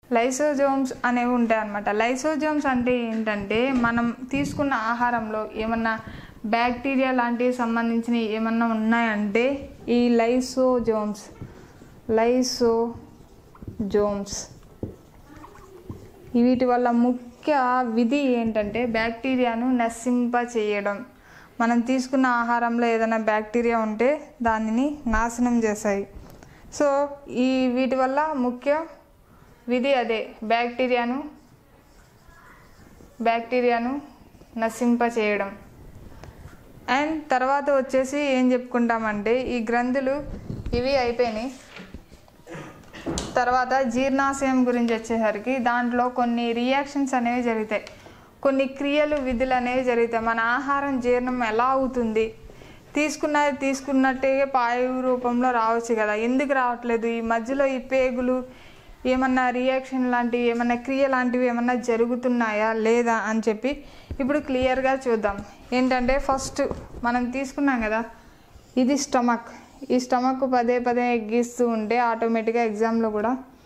lysosomes అనేవి ఉంటాయి అన్నమాట లైసోజోమ్స్ అంటే ఏంటంటే మనం తీసుకున్న ఆహారంలో ఏమన్నా బ్యాక్టీరియా లాంటివి సంబంధించినవి ఏమన్నా ఉన్నాయంటే ఈ లైసోజోమ్స్ లైసోజోమ్స్ వీటి వల్ల ముఖ్య విధి ఏంటంటే బ్యాక్టీరియాను నశింప చేయడం మనం తీసుకున్న ఆహారంలో ఏదైనా బ్యాక్టీరియా ఉంటే దానిని నాశనం చేస్తాయి సో ఈ వీటి వల్ల ముఖ్య విధి అదే బ్యాక్టీరియాను బ్యాక్టీరియాను నశింప చేయడం అండ్ తర్వాత వచ్చేసి ఏం చెప్పుకుంటామంటే ఈ గ్రంథులు ఇవి అయిపోయినాయి తర్వాత జీర్ణాశయం గురించి వచ్చేసరికి దాంట్లో కొన్ని రియాక్షన్స్ అనేవి జరుగుతాయి కొన్ని క్రియలు విధులు అనేవి జరుగుతాయి మన ఆహారం జీర్ణం ఎలా అవుతుంది తీసుకున్నది తీసుకున్నట్టే పాయు రూపంలో రావచ్చు కదా ఎందుకు రావట్లేదు ఈ మధ్యలో ఈ పేగులు ఏమన్నా రియాక్షన్ లాంటివి ఏమన్నా క్రియ లాంటివి ఏమన్నా జరుగుతున్నాయా లేదా అని చెప్పి ఇప్పుడు క్లియర్గా చూద్దాం ఏంటంటే ఫస్ట్ మనం తీసుకున్నాం కదా ఇది స్టమక్ ఈ స్టమక్ పదే పదే ఎగ్గిస్తూ ఉంటే ఆటోమేటిక్గా ఎగ్జామ్లో కూడా